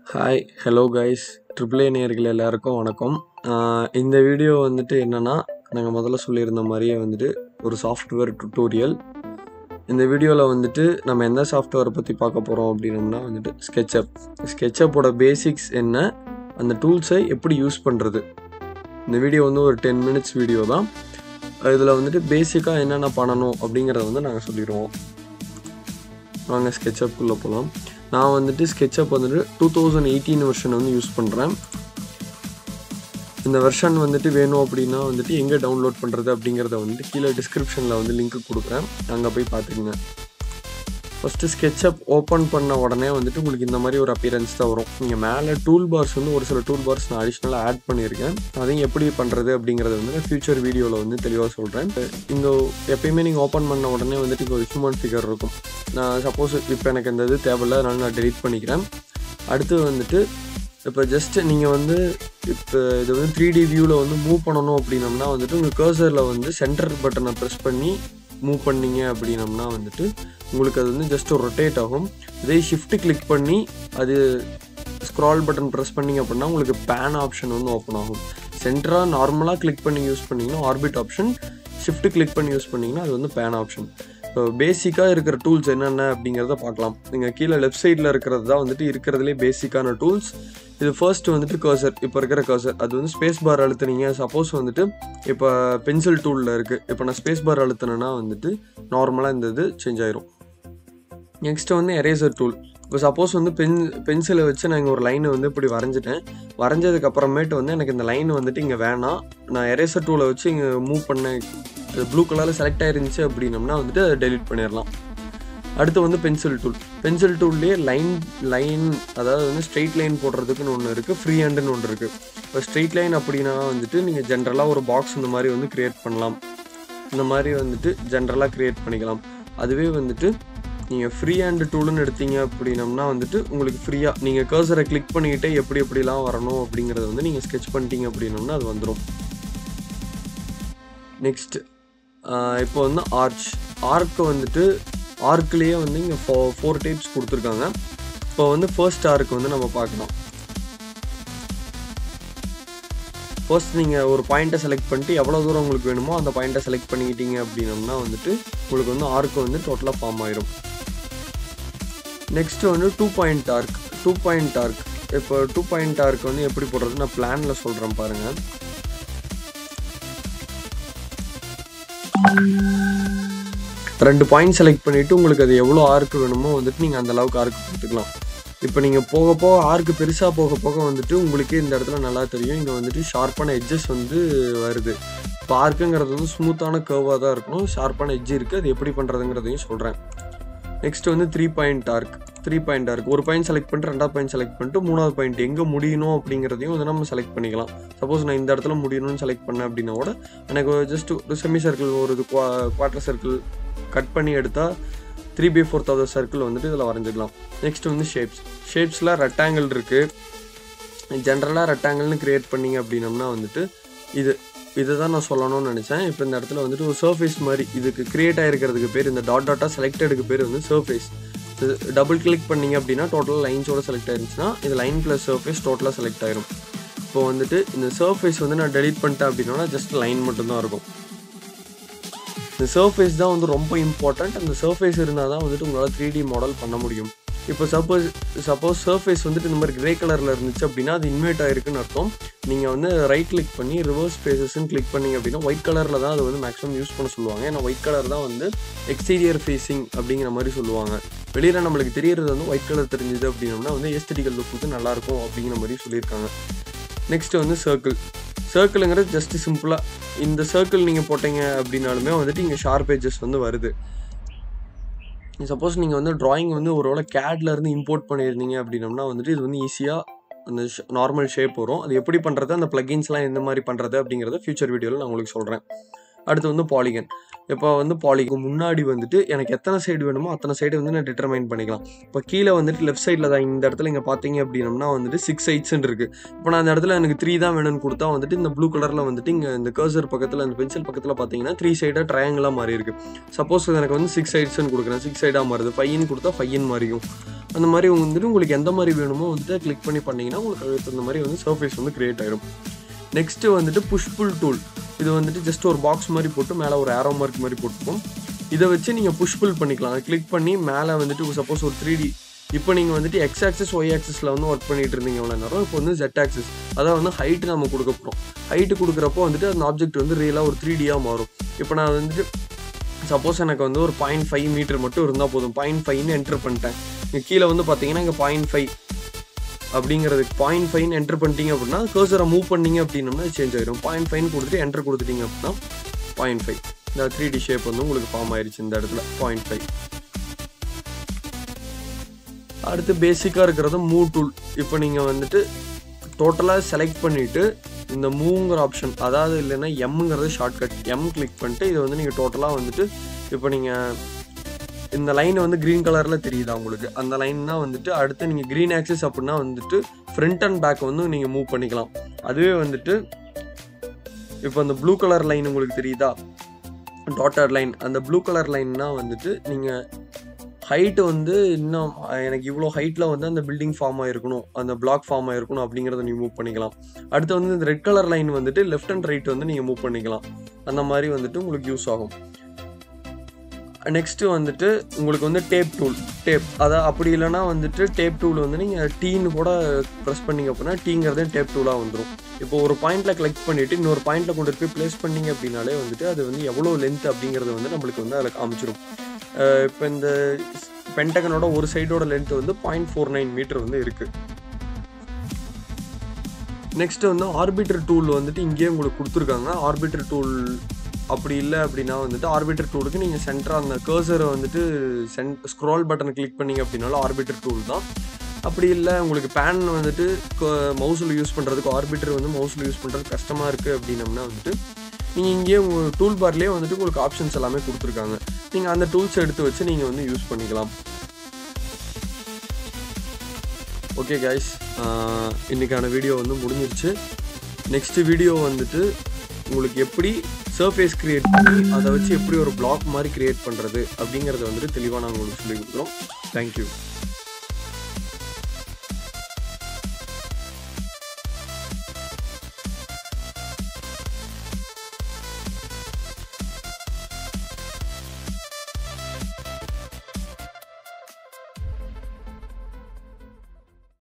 hi hello guys triple A நேயர்கள் எல்லாருக்கும் வணக்கம் ஆஹ் இந்த வீடியோ வந்துட்டு என்னன்னா நாங்கள் முதல்ல சொல்லியிருந்த மாதிரியே வந்துட்டு ஒரு சாஃப்ட்வேர் டுட்டோரியல் இந்த வீடியோவில் வந்துட்டு நம்ம எந்த சாஃப்ட்வேரை பற்றி பார்க்க போகிறோம் அப்படின்னம்னா வந்துட்டு ஸ்கெட்சப் ஸ்கெட்சப்போட பேசிக்ஸ் என்ன அந்த டூல்ஸை எப்படி யூஸ் பண்ணுறது இந்த வீடியோ வந்து ஒரு டென் மினிட்ஸ் வீடியோ தான் இதில் வந்துட்டு பேசிக்காக என்னென்ன பண்ணணும் அப்படிங்கிறத வந்து நாங்கள் சொல்லிடுவோம் வாங்க ஸ்கெட்சப்புக்குள்ளே போகலாம் நான் வந்துட்டு ஸ்கெட்சப் வந்துட்டு டூ தௌசண்ட் எயிட்டீன் வெர்ஷன் வந்து யூஸ் பண்ணுறேன் இந்த வெர்ஷன் வந்துட்டு வேணும் அப்படின்னா வந்துட்டு எங்கே டவுன்லோட் பண்ணுறது அப்படிங்கிறத வந்துட்டு கீழே டிஸ்கிரிப்ஷனில் வந்து லிங்க் கொடுக்குறேன் அங்கே போய் பார்த்துக்குங்க ஃபஸ்ட்டு ஸ்கெட்சப் ஓப்பன் பண்ண உடனே வந்துட்டு உங்களுக்கு இந்த மாதிரி ஒரு அப்பியரன்ஸ் தான் வரும் நீங்கள் மேலே டூல் பார்ஸ் வந்து ஒரு சில டூல் பார்ஸ் நான் அடிஷ்னலாக ஆட் பண்ணியிருக்கேன் அதையும் எப்படி பண்ணுறது அப்படிங்கிறத வந்து நான் ஃபியூச்சர் வீடியோவில் வந்து தெளிவாக சொல்கிறேன் இங்கே எப்பயுமே நீங்கள் ஓப்பன் பண்ண உடனே வந்துட்டு இங்கே ஒரு ஹியூமன் ஃபிகர் இருக்கும் நான் சப்போஸ் இப்போ எனக்கு இந்த இது தேவையில்ல அதனால நான் டெலிட் பண்ணிக்கிறேன் அடுத்து வந்துட்டு இப்போ ஜஸ்ட் நீங்கள் வந்து இப்போ இது வந்து த்ரீ டி வியூவில் வந்து மூவ் பண்ணணும் அப்படின்னம்னா வந்துட்டு உங்கள் கர்சரில் வந்து சென்டர் பட்டனை ப்ரெஸ் பண்ணி மூவ் பண்ணீங்க அப்படின்னம்னா வந்துட்டு உங்களுக்கு அது வந்து ஜஸ்ட் ஒரு ரொட்டேட் ஆகும் இதே ஷிஃப்ட் கிளிக் பண்ணி அது ஸ்க்ரால் பட்டன் ப்ரெஸ் பண்ணிங்க அப்படின்னா உங்களுக்கு பேன் ஆப்ஷன் வந்து ஓப்பன் ஆகும் சென்டராக நார்மலாக கிளிக் பண்ணி யூஸ் பண்ணிங்கன்னா ஆர்பிட் ஆப்ஷன் ஷிஃப்ட் கிளிக் பண்ணி யூஸ் பண்ணிங்கன்னா அது வந்து பேன் ஆப்ஷன் இப்போ பேசிக்காக இருக்கிற டூல்ஸ் என்னென்ன அப்படிங்கிறத பார்க்கலாம் நீங்கள் கீழே லெஃப்ட் சைடில் இருக்கிறது தான் வந்துட்டு இருக்கிறதுலே பேசிக்கான டூல்ஸ் இது ஃபர்ஸ்ட் வந்துட்டு கர்சர் இப்போ இருக்கிற கர்சர் அது வந்து ஸ்பேஸ் பார் அழுத்துனீங்க சப்போஸ் வந்துட்டு இப்போ பென்சில் டூலில் இருக்குது இப்போ நான் ஸ்பேஸ் பார் அழுத்தினேன்னா வந்துட்டு நார்மலாக இந்த இது சேஞ்ச் ஆயிரும் நெக்ஸ்ட் வந்து எரேசர் டூல் இப்போ சப்போஸ் வந்து பென் பென்சிலை வச்சு நான் இங்கே ஒரு லைனை வந்து இப்படி வரைஞ்சிட்டேன் வரைஞ்சதுக்கு அப்புறமேட்டு வந்து எனக்கு இந்த லைன் வந்துட்டு இங்கே வேணாம் நான் எரேசர் டூலை வச்சு இங்கே மூவ் பண்ண ப்ளூ கலரில் செலக்ட் ஆயிருந்துச்சு அப்படின்னம்னா வந்துட்டு அதை டெலிட் பண்ணிடலாம் அடுத்து வந்து பென்சில் டூல் பென்சில் டூல்லேயே லைன் லைன் அதாவது வந்து ஸ்ட்ரெயிட் லைன் போடுறதுக்குன்னு ஒன்று இருக்குது ஃப்ரீ ஹேண்டுன்னு ஒன்று இருக்குது இப்போ ஸ்ட்ரெயிட் லைன் அப்படின்னா வந்துட்டு நீங்கள் ஜென்ரலாக ஒரு பாக்ஸ் இந்த மாதிரி வந்து க்ரியேட் பண்ணலாம் இந்த மாதிரி வந்துட்டு ஜென்ரலாக க்ரியேட் பண்ணிக்கலாம் அதுவே வந்துட்டு நீங்கள் ஃப்ரீ ஹேண்டு டூலுன்னு எடுத்தீங்க அப்படின்னம்னா வந்துட்டு உங்களுக்கு ஃப்ரீயாக நீங்கள் கர்சரை கிளிக் பண்ணிக்கிட்டே எப்படி எப்படிலாம் வரணும் அப்படிங்கிறத வந்து நீங்கள் ஸ்கெட்ச் பண்ணிட்டீங்க அப்படின்னம்னா அது வந்துடும் நெக்ஸ்ட் இப்போ வந்து ஆர்ச் ஆர்க்கு வந்துட்டு ஆர்க்லேயே வந்து இங்கே ஃபோ ஃபோர் டைப்ஸ் கொடுத்துருக்காங்க இப்போ வந்து ஃபர்ஸ்ட் ஆர்க்கு வந்து நம்ம பார்க்கலாம் ஃபர்ஸ்ட் நீங்கள் ஒரு பாயிண்ட்டை செலக்ட் பண்ணிட்டு எவ்வளோ தூரம் உங்களுக்கு வேணுமோ அந்த பாயிண்ட்டை செலக்ட் பண்ணிக்கிட்டீங்க அப்படின்னம்னா வந்துட்டு உங்களுக்கு வந்து ஆர்க்கு வந்து டோட்டலாக ஃபார்ம் ஆயிரும் நெக்ஸ்ட் வந்து two point arc two point arc இப்போ டூ பாயிண்ட் ஆர்க் வந்து எப்படி போடுறது நான் பிளானில் சொல்கிறேன் பாருங்கள் ரெண்டு பாயிண்ட் செலக்ட் பண்ணிவிட்டு உங்களுக்கு அது எவ்வளோ ஆர்க்கு வேணுமோ வந்துட்டு நீங்கள் அந்த அளவுக்கு ஆர்க்கு கொடுத்துக்கலாம் இப்போ நீங்கள் போக போக ஆர்க்கு பெருசாக போக போக வந்துட்டு உங்களுக்கே இந்த இடத்துல நல்லா தெரியும் இங்கே வந்துட்டு ஷார்ப்பான எட்ஜஸ் வந்து வருது இப்போ ஆர்க்குங்கிறது வந்து ஸ்மூத்தான கர்வாக தான் இருக்கணும் ஷார்ப்பான எட்ஜ் இருக்குது அது எப்படி பண்ணுறதுங்கிறதையும் சொல்கிறேன் நெக்ஸ்ட் வந்து three point arc three point arc ஒரு பாயிண்ட் செலக்ட் பண்ணிட்டு ரெண்டாவது பாயிண்ட் செலக்ட் பண்ணிட்டு மூணாவது பாயிண்ட் எங்கே முடியணும் அப்படிங்கிறதையும் வந்து நம்ம செலக்ட் பண்ணிக்கலாம் சப்போஸ் நான் இந்த இடத்துல முடியணும்னு செலக்ட் பண்ணேன் அப்படின்னா கூட எனக்கு ஜஸ்ட் ஒரு செமி சர்க்கிள் ஒரு இது குவார்டர் சர்க்கிள் கட் பண்ணி எடுத்தால் three by fourth of circle வந்துட்டு இதில் வரைஞ்சிக்கலாம் நெக்ஸ்ட் வந்து ஷேப்ஸ் ஷேப்ஸில் ரெக்டாங்கிள் இருக்குது ஜென்ரலாக ரெக்டாங்கிள்னு க்ரியேட் பண்ணிங்க அப்படின்னம்னா வந்துட்டு இது இதை தான் நான் சொல்லணும்னு நினச்சேன் இப்போ இந்த இடத்துல வந்துட்டு ஒரு சர்ஃபேஸ் மாதிரி இதுக்கு க்ரியேட் ஆகிருக்கிறதுக்கு பேர் இந்த டாட் டாட்டாக செலக்டடுக்கு பேர் வந்து சர்ஃபேஸ் இது டபுள் கிளிக் பண்ணிங்க அப்படின்னா டோட்டலாக லைன்ஸோட செலக்ட் ஆயிருந்துச்சுன்னா இது லைன் ப்ளஸ் சர்ஃபேஸ் டோட்டலாக செலக்ட் ஆயிரும் இப்போ வந்துட்டு இந்த சர்ஃபேஸ் வந்து நான் டெலிட் பண்ணிட்டேன் அப்படின்னா ஜஸ்ட் லைன் மட்டும்தான் இருக்கும் இந்த சர்ஃபேஸ் தான் வந்து ரொம்ப இம்பார்ட்டண்ட் அந்த சர்ஃபேஸ் இருந்தால் தான் வந்துட்டு உங்களால் த்ரீ டி மாடல் பண்ண முடியும் இப்போ சப்போஸ் சப்போஸ் சர்ஃபேஸ் வந்துட்டு இந்த மாதிரி கிரே கலரில் இருந்துச்சு அப்படின்னா அது இன்வைட் ஆயிருக்குன்னு அர்த்தம் நீங்கள் வந்து ரைட் கிளிக் பண்ணி ரிவர்ஸ் ஃபேஸஸ்ன்னு கிளிக் பண்ணிங்க அப்படின்னா ஒயிட் கலரில் தான் அது வந்து மேக்ஸிமம் யூஸ் பண்ண சொல்லுவாங்க ஏன்னா ஒயிட் கலர் தான் வந்து எக்ஸ்டீரியர் ஃபேஸிங் அப்படிங்கிற மாதிரி சொல்லுவாங்க வெளியில் நம்மளுக்கு தெரியறது வந்து ஒயிட் கலர் தெரிஞ்சுது அப்படின்னோம்னா வந்து ஏஸ்தட்டிக்கல் லுக் வந்து நல்லாயிருக்கும் அப்படிங்கிற மாதிரி சொல்லியிருக்காங்க நெக்ஸ்ட் வந்து சர்க்கிள் சர்க்கிளுங்கிறது ஜஸ்ட் சிம்பிளாக இந்த சர்க்கிள் நீங்கள் போட்டீங்க அப்படின்னாலுமே வந்துட்டு இங்கே ஷார்ப் ஏஜஸ் வந்து வருது சப்போஸ் நீங்கள் வந்து ட்ராயிங் வந்து ஒரு வேளை கேட்ல இருந்து இம்போர்ட் பண்ணியிருந்தீங்க அப்படின்னம்னா வந்துட்டு இது வந்து ஈஸியாக அந்த நார்மல் ஷேப் வரும் அது எப்படி பண்ணுறது அந்த ப்ளகின்ஸ்லாம் எந்த மாதிரி பண்ணுறது அப்படிங்கிறத ஃபியூச்சர் வீடியோவில் நான் உங்களுக்கு சொல்கிறேன் அடுத்து வந்து பாலிகன் இப்போ வந்து பாலிக்கு முன்னாடி வந்துட்டு எனக்கு எத்தனை சைடு வேணுமோ அத்தனை சைடு வந்து நான் டிட்டர்மைன் பண்ணிக்கலாம் இப்போ கீழே வந்துட்டு லெஃப்ட் சைடில் தான் இந்த இடத்துல இங்கே பார்த்தீங்க அப்படின்னம்னா வந்துட்டு சிக்ஸ் சைட்ஸ்ன்னு இருக்குது இப்போ நான் அந்த இடத்துல எனக்கு த்ரீ தான் வேணும்னு கொடுத்தா வந்துட்டு இந்த ப்ளூ கலரில் வந்துட்டு இங்கே இந்த கர்சர் பக்கத்தில் அந்த பென்சில் பக்கத்தில் பார்த்தீங்கன்னா த்ரீ சைடாக ட்ரையாங்கிளாக மாறி இருக்கு சப்போஸ் எனக்கு வந்து சிக்ஸ் சைட்ஸ்னு கொடுக்குறேன் சிக்ஸ் சைடாக மாறுது ஃபைன் கொடுத்தா ஃபைன் மாறியும் அந்த மாதிரி வந்துட்டு உங்களுக்கு எந்த மாதிரி வேணுமோ வந்துட்டு கிளிக் பண்ணி பண்ணீங்கன்னா உங்களுக்கு அதுக்கு தகுந்த மாதிரி வந்து சர்ஃபேஸ் வந்து கிரியேட் ஆயிடும் நெக்ஸ்ட்டு வந்துட்டு புஷ் புல் டூல் இது வந்துட்டு ஜஸ்ட் ஒரு பாக்ஸ் மாதிரி போட்டு மேலே ஒரு ஆரோ மார்க் மாதிரி போட்டுப்போம் இதை வச்சு நீங்கள் புஷ் புல் பண்ணிக்கலாம் கிளிக் பண்ணி மேலே வந்துட்டு சப்போஸ் ஒரு த்ரீ டி இப்போ நீங்கள் வந்துட்டு எக்ஸ் ஆக்சஸ் ஒய் ஆக்சஸில் வந்து ஒர்க் பண்ணிட்டு இருந்தீங்க எவ்வளோ நேரம் இப்போ வந்து ஜெட் ஆக்சஸ் அதான் வந்து ஹைட்டு நம்ம கொடுக்க போகிறோம் ஹைட்டு கொடுக்குறப்போ வந்துட்டு அந்த ஆப்ஜெக்ட் வந்து ரியலாக ஒரு த்ரீ டியாக மாறும் இப்போ நான் வந்துட்டு சப்போஸ் எனக்கு வந்து ஒரு பாயிண்ட் ஃபைவ் மீட்டர் மட்டும் இருந்தால் போதும் பாயிண்ட் ஃபைவ்னு என்டர் பண்ணிட்டேன் இங்கே கீழே வந்து பார்த்தீங்கன்னா இங்கே பாயிண்ட் ஃபைவ் அப்படிங்கிறதுக்கு பாயிண்ட் ஃபைன் என்டர் பண்ணிட்டீங்க அப்படின்னா கர்சரை மூவ் பண்ணீங்க அப்படின்னம்னா சேஞ்ச் ஆயிடும் பாயிண்ட் ஃபைன் கொடுத்துட்டு என்டர் கொடுத்துட்டீங்க அப்படின்னா பாயிண்ட் ஃபைவ் இந்த த்ரீ டி ஷேப் வந்து உங்களுக்கு ஃபார்ம் ஆயிருச்சு இந்த இடத்துல பாயிண்ட் ஃபைவ் அடுத்து பேசிக்காக இருக்கிறது மூவ் டூல் இப்போ நீங்கள் வந்துட்டு டோட்டலாக செலக்ட் பண்ணிவிட்டு இந்த மூவ்ங்கிற ஆப்ஷன் அதாவது இல்லைன்னா எம்ங்கிறது ஷார்ட்கட் எம் கிளிக் பண்ணிட்டு இதை வந்து நீங்கள் டோட்டலாக வந்துட்டு இப்போ நீங்கள் இந்த லைன் வந்து க்ரீன் கலரில் தெரியுதா உங்களுக்கு அந்த லைன் தான் வந்துட்டு அடுத்து நீங்கள் க்ரீன் ஆக்சிஸ் அப்படின்னா வந்துட்டு ஃப்ரண்ட் அண்ட் பேக் வந்து நீங்கள் மூவ் பண்ணிக்கலாம் அதுவே வந்துட்டு இப்போ அந்த ப்ளூ கலர் லைன் உங்களுக்கு தெரியுதா டாட்டர் லைன் அந்த ப்ளூ கலர் லைன்னா வந்துட்டு நீங்கள் ஹைட்டு வந்து இன்னும் எனக்கு இவ்வளோ ஹைட்டில் வந்து அந்த பில்டிங் ஃபார்ம் ஆகிருக்கணும் அந்த பிளாக் ஃபார்ம் ஆகிருக்கணும் அப்படிங்கிறத நீங்கள் மூவ் பண்ணிக்கலாம் அடுத்து வந்து இந்த ரெட் கலர் லைன் வந்துட்டு லெஃப்ட் அண்ட் ரைட் வந்து நீங்கள் மூவ் பண்ணிக்கலாம் அந்த மாதிரி வந்துட்டு உங்களுக்கு யூஸ் ஆகும் நெக்ஸ்ட்டு வந்துட்டு உங்களுக்கு வந்து டேப் டூல் டேப் அதான் அப்படி இல்லைனா வந்துட்டு டேப் டூல் வந்து நீங்கள் டீன்னு கூட ப்ரெஸ் பண்ணிங்க அப்படின்னா டீங்கிறதே டேப் டூலாக வந்துடும் இப்போ ஒரு பாயிண்ட்டில் கலெக்ட் பண்ணிவிட்டு இன்னொரு பாயிண்ட்டில் கொண்டு போய் ப்ளேஸ் பண்ணிங்க அப்படின்னாலே வந்துட்டு அது வந்து எவ்வளோ லென்த் அப்படிங்கிறது வந்து நம்மளுக்கு வந்து அதில் காமிச்சிடும் இப்போ இந்த பென்டகனோட ஒரு சைடோட லென்த் வந்து பாயிண்ட் ஃபோர் நைன் மீட்டர் வந்து இருக்குது நெக்ஸ்ட் வந்து ஆர்பிட்டர் டூல் வந்துட்டு இங்கேயே உங்களுக்கு கொடுத்துருக்காங்க ஆர்பிட்டர் டூல் அப்படி இல்லை அப்படின்னா வந்துட்டு ஆர்பிட்டர் டூலுக்கு நீங்கள் சென்டராக அந்த கர்சரை வந்துட்டு சென் ஸ்க்ரால் பட்டனை கிளிக் பண்ணிங்க அப்படின்னாலும் ஆர்பிட்டர் டூல் தான் அப்படி இல்லை உங்களுக்கு பேன் வந்துட்டு மவுஸில் யூஸ் பண்ணுறதுக்கு ஆர்பிட்டர் வந்து மவுஸில் யூஸ் பண்ணுறது கஷ்டமாக இருக்குது அப்படின்னம்னா வந்துட்டு நீங்கள் இங்கேயே உங்கள் டூல் பார்லேயே வந்துட்டு உங்களுக்கு ஆப்ஷன்ஸ் எல்லாமே கொடுத்துருக்காங்க நீங்கள் அந்த டூல்ஸ் எடுத்து வச்சு நீங்கள் வந்து யூஸ் பண்ணிக்கலாம் ஓகே கைஸ் இன்றைக்கான வீடியோ வந்து முடிஞ்சிருச்சு நெக்ஸ்ட் வீடியோ வந்துட்டு உங்களுக்கு எப்படி சர்ஃபேஸ் கிரியேட் பண்ணி அதை வச்சு எப்படி ஒரு பிளாக் மாதிரி கிரியேட் பண்ணுறது அப்படிங்கிறத வந்துட்டு தெளிவாக நாங்கள் உங்களுக்கு சொல்லி கொடுக்குறோம் தேங்க்யூ